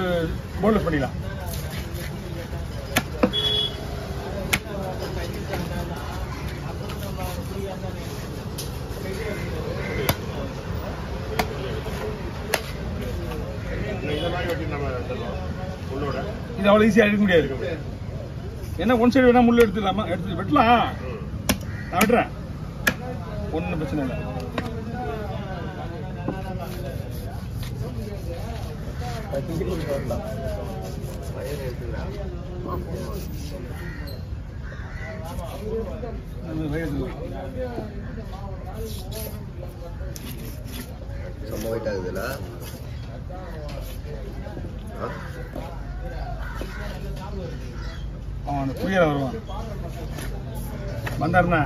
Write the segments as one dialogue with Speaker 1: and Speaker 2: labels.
Speaker 1: Bolt பண்ணிடலாம்
Speaker 2: இந்த மாதிரி வெட்டி நம்ம தருவோம் உள்ளோட
Speaker 1: இது அவ்வளோ ஈஸியாக எடுக்க முடியாது என்ன ஒன் சைடு வேணா முள்ள எடுத்துடலாமா எடுத்து வெட்டலாம் நான் வெட்டுறேன் ஒன்றும் பிரச்சனை இல்லை அது வயது.
Speaker 3: செம்ம வெயிட் ஆகுதுல்ல ஆ?
Speaker 1: அவன் அந்த புரியல வருவான் வந்தாருண்ணா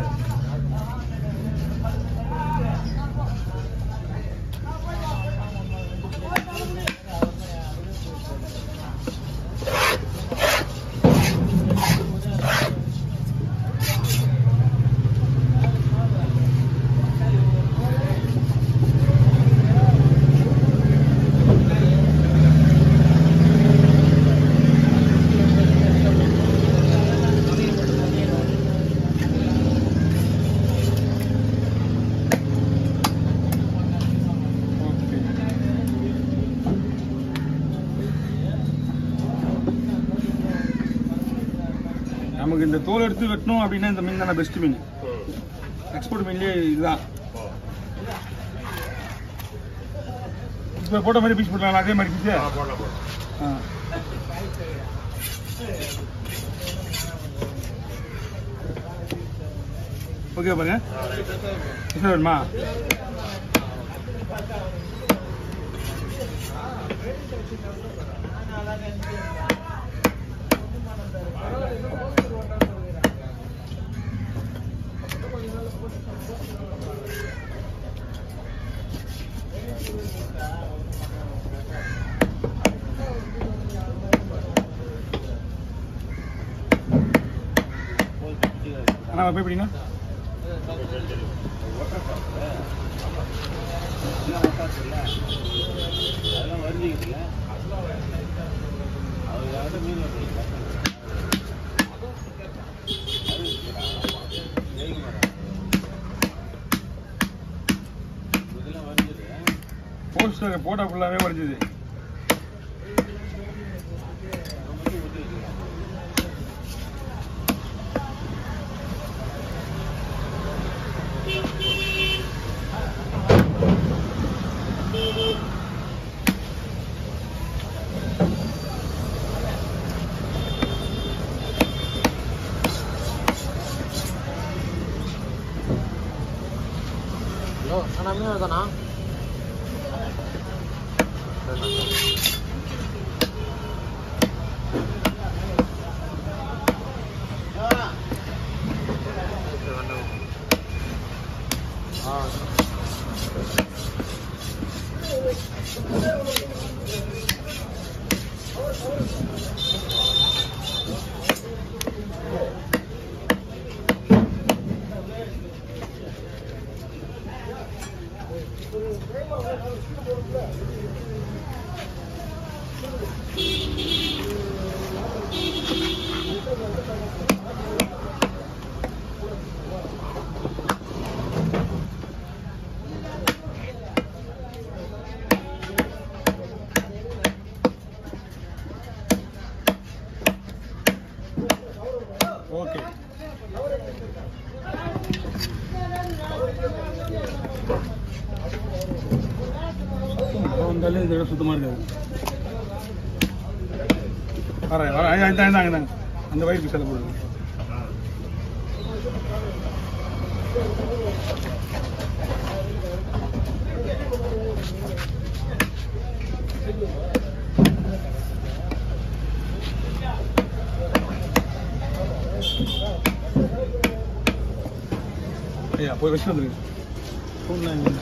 Speaker 1: ஓகே நமக்கு இந்த தோல் எடுத்து வெட்டணும் அப்படின்னா இந்த மீன் தானே பெஸ்ட் மீன் எக்ஸ்போர்ட் மீன்லேயே இதுதான் இப்போ போட்ட மாதிரி பீஸ் போடலாம் அதே மாதிரி பீஸு
Speaker 2: ஆ போடலாம் போடலாம்
Speaker 1: ஆ ஓகே பாருங்க
Speaker 2: ஆ ரைட்
Speaker 1: என்ன வேணுமா அண்ணா போய் எப்படின்னா போஸ்டர் போட்டோ ஃபுல்லாகவே உடஞ்சிது
Speaker 4: ஹலோ அண்ணா மீன் தானா ஆ
Speaker 1: ஓகே வந்தாலே இந்த இடம் சுத்தமாக இருக்காது வரேன் வரேன் ஐயா, இந்தாங்க இந்தாங்க இந்தாங்க அந்த வயிறுக்கு செலவு போடுங்க ஐயா போய் வச்சுட்டு வந்துருங்க ஃபோன்லாம் எங்க?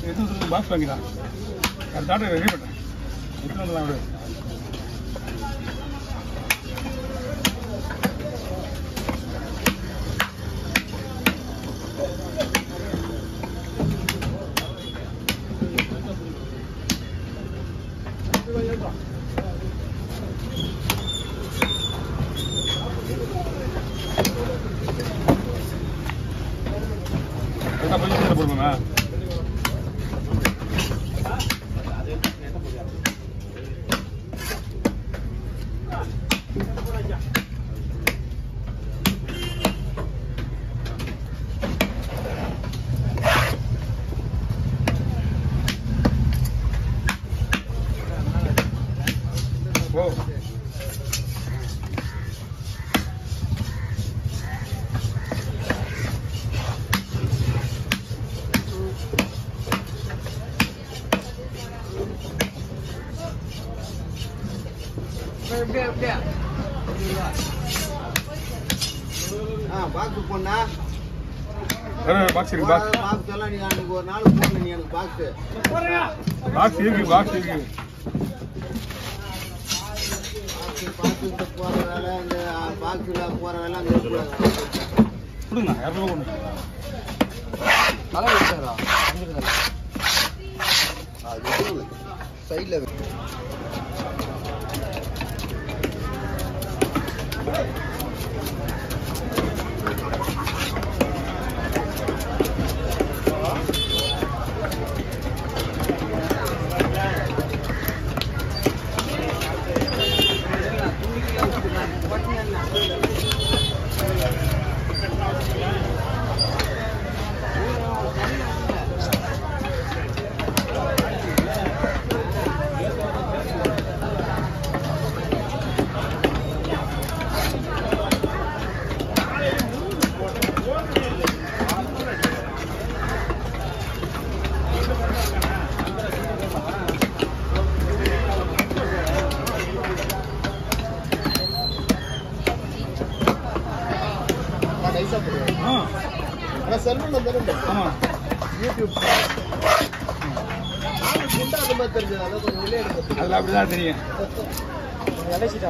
Speaker 1: எடுத்து வந்து பாக்ஸ் வாங்கிடா அடுத்த ஆர்டர் ரெடி பண்ணுறேன் எடுத்து வந்துடலாம் விடு கரெக்டாக பொசிஷனில் போடுவோங்க ஓ
Speaker 4: ஆ பாக்ஸ் போனா
Speaker 1: வேற பாக்ஸ் இருக்கு பாக்ஸ்
Speaker 4: பாக்ஸ் எல்லாம் நீ அன்னைக்கு ஒரு நாள் போடல நீ எனக்கு பாக்ஸ்
Speaker 1: பாக்ஸ் இருக்கு பாக்ஸ் இருக்கு
Speaker 4: பாக்ஸ் போற வேலை இந்த பாக்ஸ்ல போற வேலை அங்க இருக்கக்கூடாது
Speaker 1: கொடுங்க இரநூறுவா கொண்டு
Speaker 4: தலை வச்சாரா
Speaker 3: அது சைடில் நைஸா போடுவேன்
Speaker 1: ஆ
Speaker 4: ஆனா செல்வன் வந்தாலும்
Speaker 1: ஆமாம்
Speaker 4: யூடியூப் நானும் குண்டா அந்த மாதிரி தெரிஞ்சது அதான் கொஞ்சம் வெளியே எடுக்கிறது
Speaker 1: அதில் அப்படி தான் தெரியும்
Speaker 4: நினைச்சிட்டா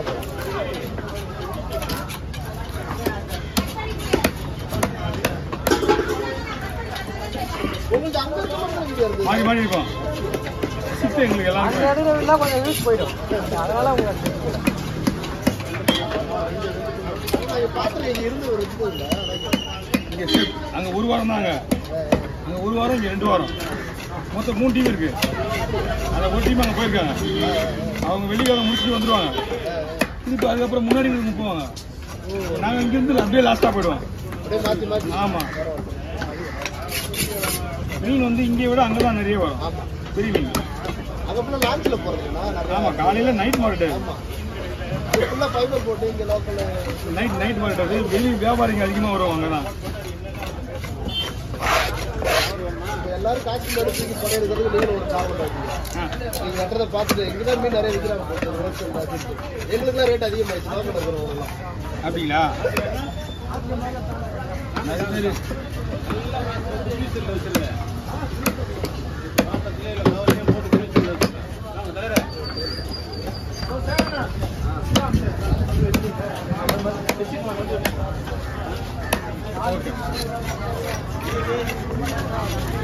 Speaker 4: உங்களுக்கு அங்க இருக்க இங்க இருந்து
Speaker 1: மாறி மாறி இருக்கும் ஷிஃப்ட் எங்களுக்கு எல்லாம்
Speaker 4: அந்த இடத்துல கொஞ்சம் யூஸ் போயிடும் அதனால உங்களுக்கு நீங்க பாத்துருக்கீங்க இங்க இருந்து ஒரு இது இல்ல
Speaker 1: இங்கே ஷிஃப்ட் அங்கே ஒரு வாரம் தாங்க அங்கே ஒரு வாரம் இங்கே ரெண்டு வாரம் மொத்தம் மூணு டீம் இருக்கு அதில் ஒரு டீம் அங்கே போயிருக்காங்க அவங்க வெளியே முடிச்சுட்டு வந்துடுவாங்க திருப்பி அதுக்கப்புறம் முன்னாடி இருந்து போவாங்க நாங்கள் இங்கேருந்து அப்படியே லாஸ்ட்டாக போயிடுவோம்
Speaker 4: அப்படியே மாத்தி மாத்தி
Speaker 1: ஆமாம் மீன் வந்து இங்கே விட அங்கே தான் நிறைய வரும்
Speaker 4: ஆமா
Speaker 1: பெரிய மீன்
Speaker 4: அங்க ஃபுல்லா லான்ச்ல போறதுங்களா நிறைய
Speaker 1: ஆமாம் காலையில் நைட் மார்க்கெட்டு
Speaker 4: ஆமா ஃபுல்லா ஃபைபர் போட்டு இங்க லோக்கல்ல
Speaker 1: நைட் நைட் மார்க்கெட்டு வெளி வியாபாரிங்க அதிகமாக வருவாங்க தான்
Speaker 4: இப்ப எல்லாரும் காட்சி எடுத்து படம் எடுக்கிறதுக்கு நீங்க ஒரு காரணம் பாத்தீங்க
Speaker 1: ஆ
Speaker 4: நீங்க கட்டுறதை பார்த்துட்டு இங்கதான் மீன் நிறைய விற்கிறாங்க போட்டு ஹோல்சேல் மார்க்கெட் எங்களுக்குலாம் ரேட் அதிகமாயிடுச்சு லோக்கல் இருக்கிறவங்க
Speaker 1: அப்படிங்களா சரி ஓகே